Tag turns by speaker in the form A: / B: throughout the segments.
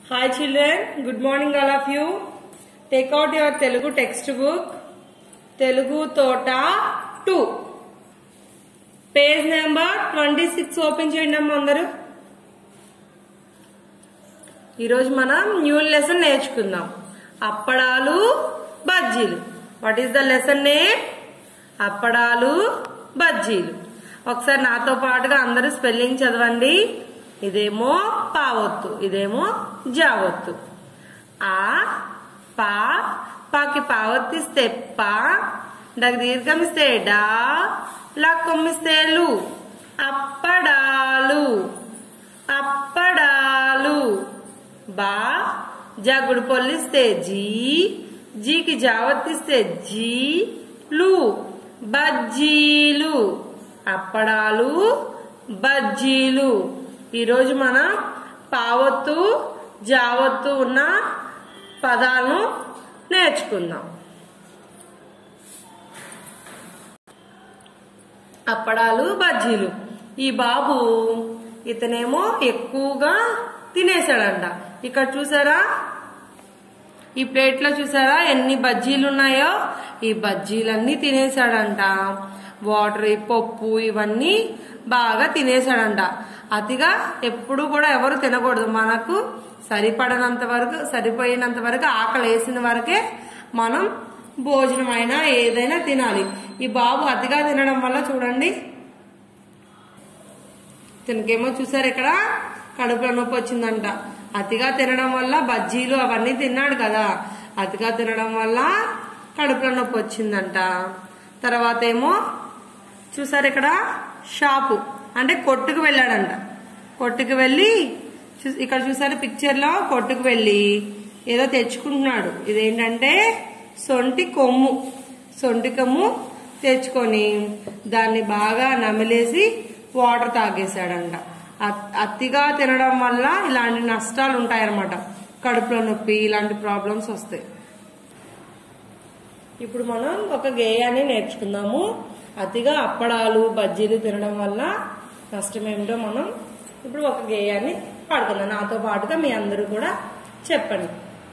A: Hi children, good morning all of you. Take out your Telugu textbook, Telugu Tota 2. Page number twenty six open చేయండి అమ్మ అందరూ ఈరోజు మనం new lesson నేర్చుకుందాం అప్పడాలు బజ్జీలు what is the lesson name అప్పడాలు బజ్జీలు ఒకసారి నాతో పాటుగా అందరూ స్పెల్లింగ్ చదవండి ఇదేమో పావొత్తు ఇదేమో జావొత్తు ఆ పా పాకి పావొత్తిస్తే పా డాకి దీర్ఘమిస్తే డా లా కొమ్మిస్తే లు అప్పడాలు అప్పడాలు బా జగుడు పొల్లిస్తే జీ జీకి జావత్తిస్తే జీ లు బజ్జీలు అప్పడాలు బజ్జీలు ఈరోజు మనం పావొత్తు జావత్తు ఉన్న పదాలను నేర్చుకుందాం అప్పడాలు బజ్జీలు ఈ బాబు ఇతనేమో ఎక్కువగా తినేశాడంట ఇక్కడ చూసారా ఈ ప్లేట్ లో చూసారా ఎన్ని బజ్జీలు ఉన్నాయో ఈ బజ్జీలన్నీ తినేశాడంట వాటర్ ఈ పప్పు ఇవన్నీ బాగా తినేశాడంట అతిగా ఎప్పుడు కూడా ఎవరు తినకూడదు మనకు సరిపడనంత వరకు సరిపోయినంత వరకు ఆకలి వేసిన వరకే మనం భోజనం అయినా ఏదైనా తినాలి ఈ బాబు అతిగా తినడం వల్ల చూడండి తినకేమో చూసారు ఇక్కడ కడుపులో నొప్పి వచ్చిందంట అతిగా తినడం వల్ల బజ్జీలు అవన్నీ తిన్నాడు కదా అతిగా తినడం వల్ల కడుపులో నొప్పి వచ్చిందంట తర్వాత ఏమో చూసారు ఇక్కడ షాపు అంటే కొట్టుకు వెళ్ళాడంట కొట్టుకు వెళ్ళి చూ- ఇక్కడ చూసారు పిక్చర్ లో కొట్టుకు వెళ్ళి ఏదో తెచ్చుకుంటున్నాడు ఇదేంటంటే సొంటి కొమ్ము సొంటి కొమ్ము తెచ్చుకొని దాన్ని బాగా నమిలేసి వాటర్ తాగేశాడంట అత్- అతిగా తినడం వల్ల ఇలాంటి నష్టాలు ఉంటాయన్నమాట కడుపులో నొప్పి ఇలాంటి ప్రాబ్లమ్స్ వస్తాయి ఇప్పుడు మనం ఒక గేయాన్ని నేర్చుకుందాము అతిగా అప్పడాలు బజ్జీలు తినడం వల్ల నష్టం ఏమిటో మనం ఇప్పుడు ఒక గేయాన్ని పాడుకుందాం నాతో పాటుగా మీ అందరూ కూడా చెప్పండి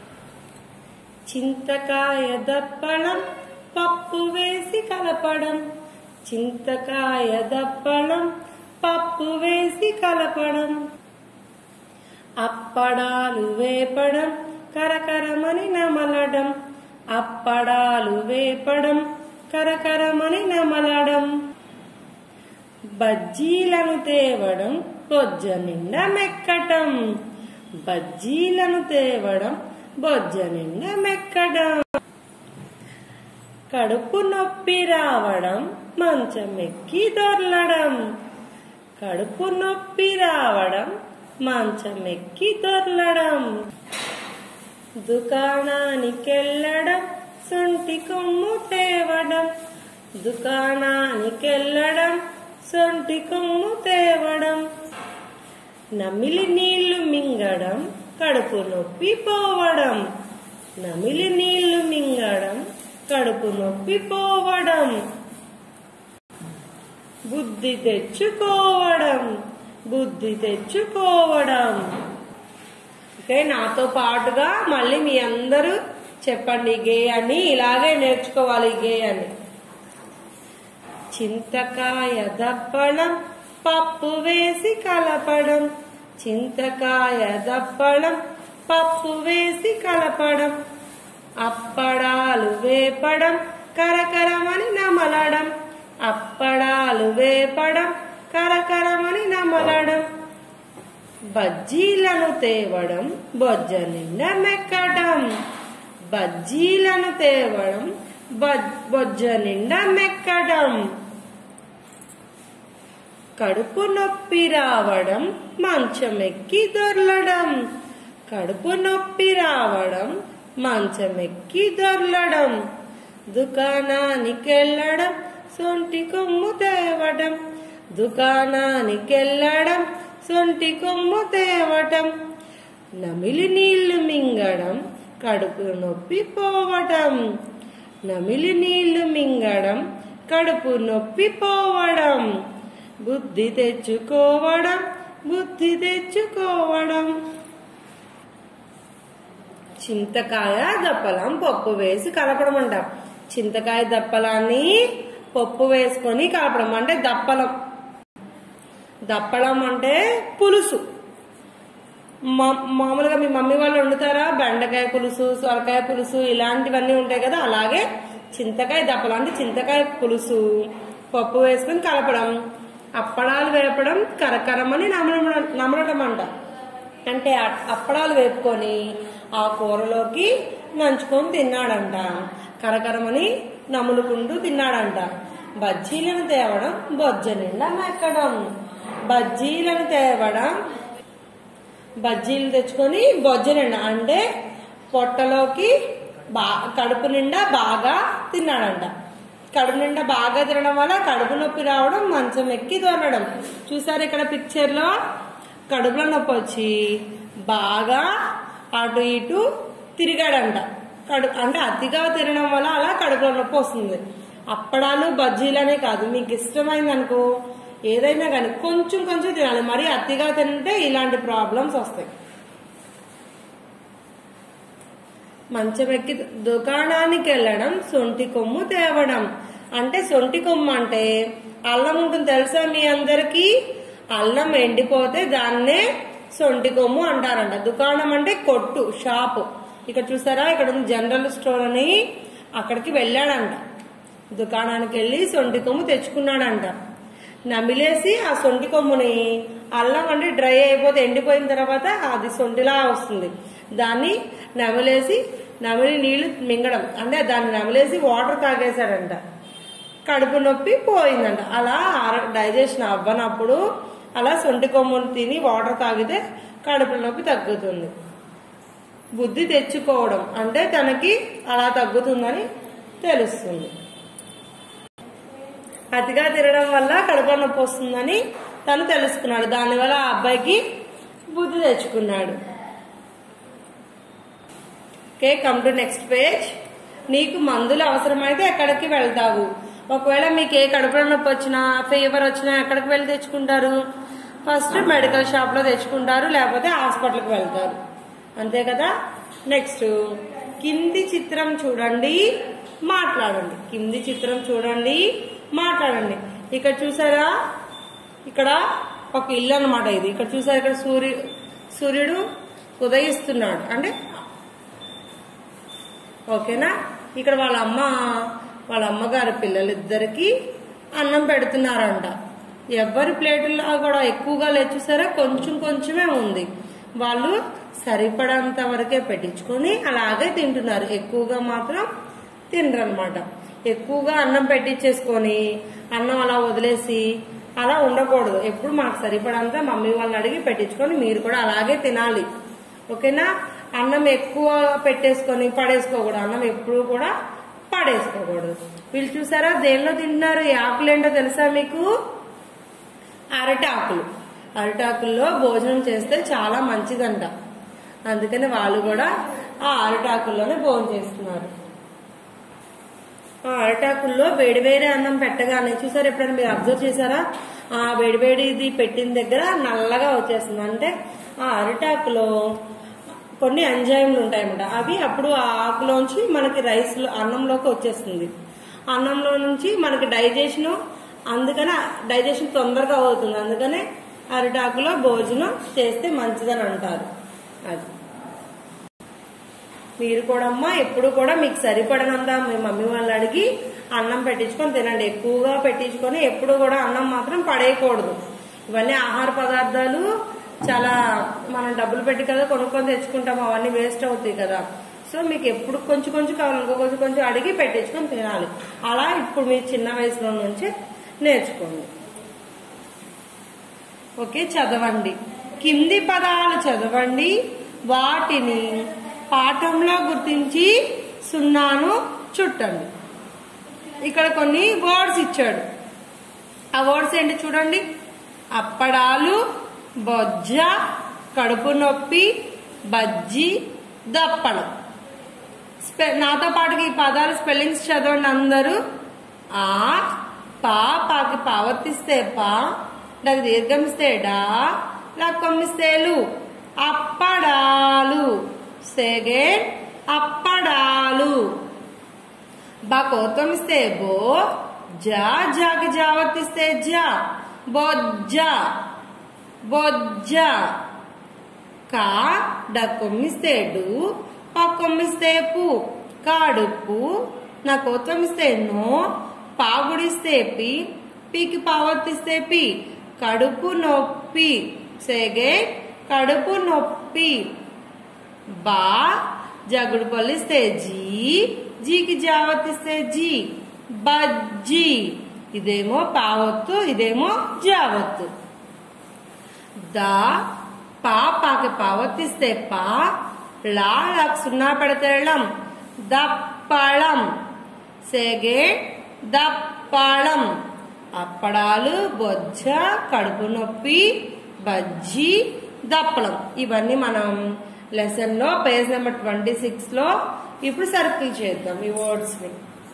A: చింతకాయ దప్పడం పప్పు వేసి కలపడం చింతకాయ దప్పడం పప్పు వేసి కలపడం అప్పడాలు వేపడం కరకరమని నమలడం అప్పడాలు వేపడం కరకరమని నమలడం బజ్జీలను తేవడం బొజ్జ నిండా మెక్కటం బజ్జీలను తేవడం బొజ్జ నిండా మెక్కడం కడుపు నొప్పి రావడం మంచమెక్కి దొర్లడం కడుపు నొప్పి రావడం మంచమెక్కి దొర్లడం దుకాణానికెళ్ళడం సొంటి కొమ్ము తేవడం దుకాణానికెళ్ళడం సొంటి కొమ్ము తేవడం నమిలి నీళ్లు మింగడం కడుపు నొప్పి పోవడం నమిలి నీళ్లు మింగడం కడుపు నొప్పి పోవడం బుద్ధి తెచ్చుకోవడం బుద్ధి తెచ్చుకోవడం ఓకే నాతో పాటుగా మళ్ళీ మీ అందరూ చెప్పండి ఈ గేయాన్ని ఇలాగే నేర్చుకోవాలి ఈ గేయాన్ని చింతకాయ దప్పడం పప్పు వేసి కలపడం చింతకాయ దప్పడం పప్పు వేసి కలపడం అప్పడాలు వేపడం కరకరమని నమలడం అప్పడాలు వేపడం కరకరమని నమలడం బజ్జీలను తేవడం బొజ్జ నిండా మెక్కడం బజ్జీలను తేవడం బజ్- బొజ్జ నిండా మెక్కడం కడుపు నొప్పి రావడం మంచమెక్కి దొర్లడం కడుపు నొప్పి రావడం మంచమెక్కి దొర్లడం దుకాణానికెళ్ళడం సొంటి కొమ్ము తేవడం దుకాణానికెళ్ళడం సొంటి కొమ్ము తేవటం నమిలి నీళ్లు మింగడం కడుపు నొప్పి పోవటం నమిలి నీళ్లు మింగడం కడుపు నొప్పి పోవడం బుద్ధి తెచ్చుకోవడం బుద్ధి తెచ్చుకోవడం చింతకాయ దప్పలం పప్పు వేసి కలపడం అంట చింతకాయ దప్పలాన్ని పప్పు వేసుకొని కలపడం అంటే దప్పలం దప్పలం అంటే పులుసు మా- మామూలుగా మీ మమ్మీ వాళ్ళు వండుతారా బెండకాయ పులుసు సొరకాయ పులుసు ఇలాంటివన్నీ ఉంటాయి కదా అలాగే చింతకాయ దప్పలం అంటే చింతకాయ పులుసు పప్పు వేసుకొని కలపడం అప్పడాలు వేపడం కరకరమని నమలడం నమలడం అంట అంటే అ- అప్పడాలు వేపుకొని ఆ కూరలోకి నంచుకొని తిన్నాడంట కరకరమని నములుకుంటూ తిన్నాడంట బజ్జీలను తేవడం బొజ్జ నిండా మెక్కడం బజ్జీలను తేవడం బజ్జీలు తెచ్చుకొని బొజ్జ నిండా అంటే పొట్టలోకి బా కడుపు నిండా బాగా తిన్నాడంట కడుపు నిండా బాగా తినడం వల్ల కడుపు నొప్పి రావడం మంచం ఎక్కి దొరడం చూసారు ఇక్కడ పిక్చర్ లో కడుపులో నొప్పి వచ్చి బాగా అటు ఇటు తిరిగాడంట కడు అంటే అతిగా తినడం వల్ల అలా కడుపులో నొప్పి వస్తుంది అప్పడాలు బజ్జీలనే కాదు మీకు ఇష్టమైంది అనుకో ఏదైనా కానీ కొంచెం కొంచెం తినాలి మరి అతిగా తింటే ఇలాంటి ప్రాబ్లమ్స్ వస్తాయి మంచం ఎక్కి దుకాణానికి వెళ్ళడం సొంటి కొమ్ము తేవడం అంటే సొంటి కొమ్ము అంటే అల్లం ఉంటుంది తెలుసా మీ అందరికి అల్లం ఎండిపోతే దాన్నే సొంటి కొమ్ము అంటారంట దుకాణం అంటే కొట్టు షాపు ఇక్కడ చూసారా ఇక్కడ ఉంది జనరల్ స్టోర్ అని అక్కడికి వెళ్ళాడంట దుకాణానికి వెళ్ళి సొంటి కొమ్ము తెచ్చుకున్నాడంట నమిలేసి ఆ సొంటి కొమ్ముని అల్లం అంటే డ్రై అయిపోతే ఎండిపోయిన తర్వాత అది సొంటిలా వస్తుంది దాన్ని నమిలేసి నమిలి నీళ్లు మింగడం అంటే దాన్ని నమిలేసి వాటర్ తాగేశాడంట కడుపు నొప్పి పోయిందంట అలా డైజెషన్ అవ్వనప్పుడు అలా సొంటి కొమ్మును తిని వాటర్ తాగితే కడుపు నొప్పి తగ్గుతుంది బుద్ధి తెచ్చుకోవడం అంటే తనకి అలా తగ్గుతుందని తెలుస్తుంది అతిగా తినడం వల్ల కడుపు నొప్పి వస్తుందని తను తెలుసుకున్నాడు దానివల్ల ఆ అబ్బాయికి బుద్ధి తెచ్చుకున్నాడు okay come to next page నీకు మందులు అవసరమైతే ఎక్కడికి వెళ్తావు ఒకవేళ మీకు ఏ కడుపులో నొప్పి వచ్చినా ఫీవర్ వచ్చినా ఎక్కడికి వెళ్ళి తెచ్చుకుంటారు ఫస్ట్ మెడికల్ షాప్ లో తెచ్చుకుంటారు లేకపోతే హాస్పిటల్కి వెళ్తారు అంతే కదా నెక్స్ట్ కింది చిత్రం చూడండి మాట్లాడండి కింది చిత్రం చూడండి మాట్లాడండి ఇక్కడ చూసారా ఇక్కడ ఒక ఇల్లు అన్నమాట ఇది ఇక్కడ చూసారా ఇక్కడ సూర్యు సూర్యుడు ఉదయిస్తున్నాడు అంటే ఓకేనా ఇక్కడ వాళ్ళ అమ్మ వాళ్ళ అమ్మగారి పిల్లలిద్దరికి అన్నం పెడుతున్నారంట ఎవరి ప్లేటుల్లో కూడా ఎక్కువగా లేదు చూసారా కొంచెం కొంచెమే ఉంది వాళ్ళు సరిపడంత వరకే పెట్టించుకొని అలాగే తింటున్నారు ఎక్కువగా మాత్రం తినరు అనమాట ఎక్కువగా అన్నం పెట్టించేసుకొని అన్నం అలా వదిలేసి అలా ఉండకూడదు ఎప్పుడు మాకు సరిపడంత మమ్మీ వాళ్ళని అడిగి పెట్టించుకొని మీరు కూడా అలాగే తినాలి ఓకేనా అన్నం ఎక్కువ పెట్టేసుకొని పడేసుకోకూడదు అన్నం ఎప్పుడు కూడా పడేసుకోకూడదు వీళ్ళు చూసారా దేనిలో తింటున్నారు ఈ ఆకులు ఏంటో తెలుసా మీకు అరటి ఆకులు అరటి ఆకుల్లో భోజనం చేస్తే చాలా మంచిదంట అందుకని వాళ్ళు కూడా ఆ అరటాకుల్లోనే భోజనం చేస్తున్నారు ఆ అరటాకుల్లో వేడివేడి అన్నం పెట్టగానే చూసారు ఎప్పుడైనా మీరు అబ్జర్వ్ చేశారా ఆ వేడివేడిది పెట్టిన దగ్గర నల్లగా వచ్చేస్తుంది అంటే ఆ అరటాకులో కొన్ని ఎంజైమ్లు ఉంటాయన్నమాట అవి అప్పుడు ఆ ఆకులోంచి మనకి రైస్ లో అన్నంలోకి వచ్చేస్తుంది అన్నంలో నుంచి మనకి డైజెషన్ అందుకని డైజెషన్ తొందరగా అవుతుంది అందుకనే అరిటాకులో భోజనం చేస్తే మంచిదని అంటారు అది మీరు కూడా అమ్మా ఎప్పుడు కూడా మీకు సరిపడనంత మీ మమ్మీ వాళ్ళని అడిగి అన్నం పెట్టించుకొని తినండి ఎక్కువగా పెట్టించుకొని ఎప్పుడు కూడా అన్నం మాత్రం పడేయకూడదు ఇవన్నీ ఆహార పదార్థాలు చాలా మనం డబ్బులు పెట్టి కదా కొనుక్కొని తెచ్చుకుంటాం అవన్నీ వేస్ట్ అవుతాయి కదా సో మీకు ఎప్పుడు కొంచెం కొంచెం కావాలనుకో కొంచెం కొంచెం అడిగి పెట్టించుకొని తినాలి అలా ఇప్పుడు మీరు చిన్న వయసులో నుంచి నేర్చుకోండి ఓకే చదవండి కింది పదాలు చదవండి వాటిని పాఠంలో గుర్తించి సున్నాను చుట్టండి ఇక్కడ కొన్ని వర్డ్స్ ఇచ్చాడు ఆ వర్డ్స్ ఏంటి చూడండి అప్పడాలు బొజ్జ కడుపు నొప్పి బజ్జి దప్పడం స్పె నాతో పాటుగా ఈ పదాలు స్పెల్లింగ్స్ చదవండి అందరూ ఆ పా పాకి పావర్తిస్తే పా నాకు దీర్ఘమిస్తే డా నాకు కొమ్మిస్తే లు అప్పడాలు సేగే అప్పడాలు బకోత్వం ఇస్తే బో జా జాకి జావత్తిస్తే జా బొజ్జ బొజ్జ కా డక్కొమ్మిస్తే డు పక్కొమ్మిస్తే పు కాడుపు నా కోత్వమిస్తే నో పాగుడిస్తే పి పీకి పావత్తిస్తే పి కడుపు నొప్పి సేగే కడుపు నొప్పి బా జగుడు పల్లిస్తే జీ జీకి జావత్తిస్తే జీ బజ్జీ ఇదేమో పావత్తు ఇదేమో జావత్తు దా పా పాకి పావత్తిస్తే పా లా లాక్ సున్నా పెడితే ళం దప్పళం సేగే దప్పళం అప్పడాలు బొజ్జ కడుపు నొప్పి బజ్జీ దప్పలం ఇవన్నీ మనం లెసన్ లో పేజ్ నెంబర్ ట్వంటీ సిక్స్ లో ఇప్పుడు సర్కిల్ చేద్దాం ఈ వర్డ్స్ ని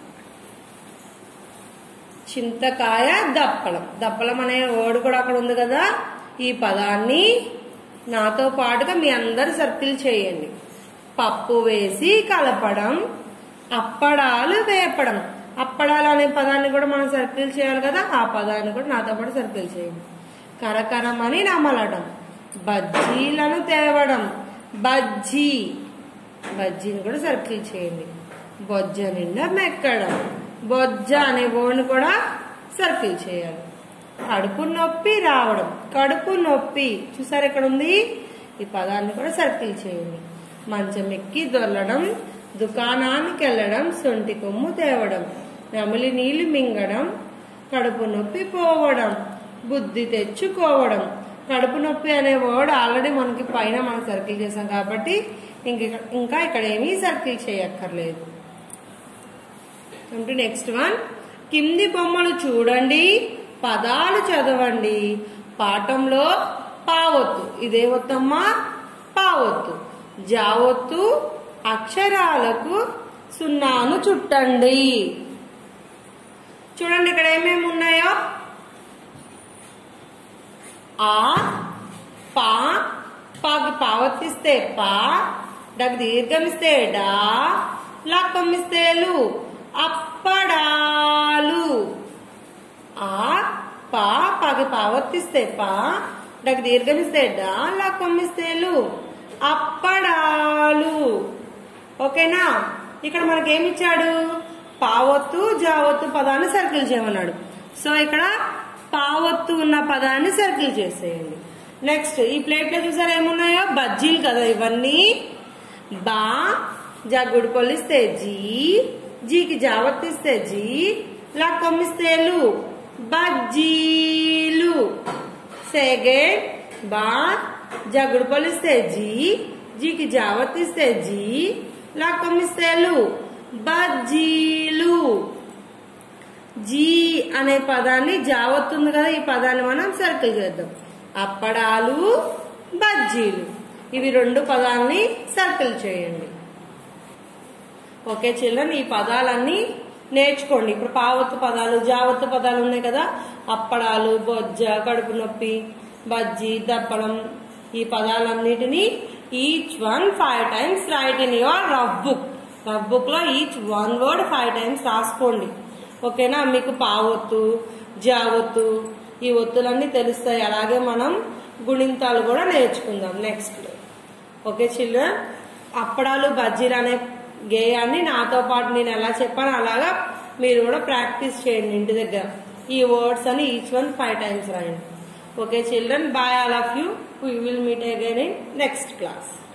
A: చింతకాయ దప్పలం దప్పలం అనే వర్డ్ కూడా అక్కడ ఉంది కదా ఈ పదాన్ని నాతో పాటుగా మీ అందరు సర్కిల్ చేయండి పప్పు వేసి కలపడం అప్పడాలు వేపడం అప్పడాలు అనే పదాన్ని కూడా మనం సర్కిల్ చేయాలి కదా ఆ పదాన్ని కూడా నాతో పాటు సర్కిల్ చేయండి కరకరమని నమలడం బజ్జీలను తేవడం బజ్జీ బజ్జీని కూడా సర్కిల్ చేయండి బొజ్జ నిండా మెక్కడం బొజ్జ అనే బోర్డుని కూడా సర్కిల్ చేయాలి కడుపు నొప్పి రావడం కడుపు నొప్పి చూసారు ఎక్కడ ఉంది ఈ పదాన్ని కూడా సర్కిల్ చేయండి మంచం ఎక్కి దొల్లడం దుకాణానికి వెళ్ళడం సొంటి కొమ్ము తేవడం నెమలి నీళ్లు మింగడం కడుపు నొప్పి పోవడం బుద్ధి తెచ్చుకోవడం కడుపు నొప్పి అనే వర్డ్ ఆల్రెడీ మనకి పైన మనం సర్కిల్ చేసాం కాబట్టి ఇంక ఇంకా ఇక్కడ ఏమీ సర్కిల్ చేయక్కర్లేదు నెక్స్ట్ వన్ కింది బొమ్మలు చూడండి పదాలు చదవండి పాఠంలో పావొత్తు ఇదే ఒత్తమ్మా పావొత్తు జావొత్తు అక్షరాలకు సున్నాను చుట్టండి చూడండి ఇక్కడ ఏమేమి ఉన్నాయో ఆ పా పాకి పావత్తిస్తే పా డగ్ దీర్ఘమిస్తే డా లక్కమిస్తే లు అప్పడాలు ఆ పా పాకి పావత్తిస్తే పా డగ్ దీర్ఘమిస్తే డా లక్కమిస్తే లు అప్పడాలు ఓకేనా ఇక్కడ మనకి ఏమి ఇచ్చాడు పావొత్తు జావొత్తు పదాన్ని సర్కిల్ చేయమన్నాడు సో ఇక్కడ పావొత్తు ఉన్న పదాన్ని సర్కిల్ చేసేయండి నెక్స్ట్ ఈ ప్లేట్ లో చూసారా ఏమున్నాయో బజ్జీలు కదా ఇవన్నీ బా జగ్గుడు కొలిస్తే జీ జీకి జావత్తిస్తే జీ లా కొమ్మిస్తే లు బజ్జీలు సేగే బా జగ్గుడు కొలిస్తే జీ జీకి జావత్తిస్తే జీ లా కొమ్మిస్తే లు బజ్జీలు జీ అనే పదాన్ని జావత్తుంది కదా ఈ పదాన్ని మనం సర్కిల్ చేద్దాం అప్పడాలు బజ్జీలు ఇవి రెండు పదాలని సర్కిల్ చేయండి ఓకే చిల్డ్రన్ ఈ పదాలన్నీ నేర్చుకోండి ఇప్పుడు పావత్తు పదాలు జావత్తు పదాలు ఉన్నాయి కదా అప్పడాలు బొజ్జ కడుపు నొప్పి బజ్జీ దప్పడం ఈ పదాలన్నిటినీ each one five times write in your rough book rough book లో each one word five times రాసుకోండి ఓకేనా మీకు పావొత్తు జావొత్తు ఈ ఒత్తులన్నీ తెలుస్తాయి అలాగే మనం గుణింతాలు కూడా నేర్చుకుందాం నెక్స్ట్ ఓకే చిల్డ్రన్ అప్పడాలు బజ్జీలు అనే గేయాన్ని నాతో పాటు నేను ఎలా చెప్పాను అలాగా మీరు కూడా ప్రాక్టీస్ చేయండి ఇంటి దగ్గర ఈ వర్డ్స్ అని ఈచ్ వన్ ఫైవ్ టైమ్స్ రాయండి okay children bye all of you we will meet again in next class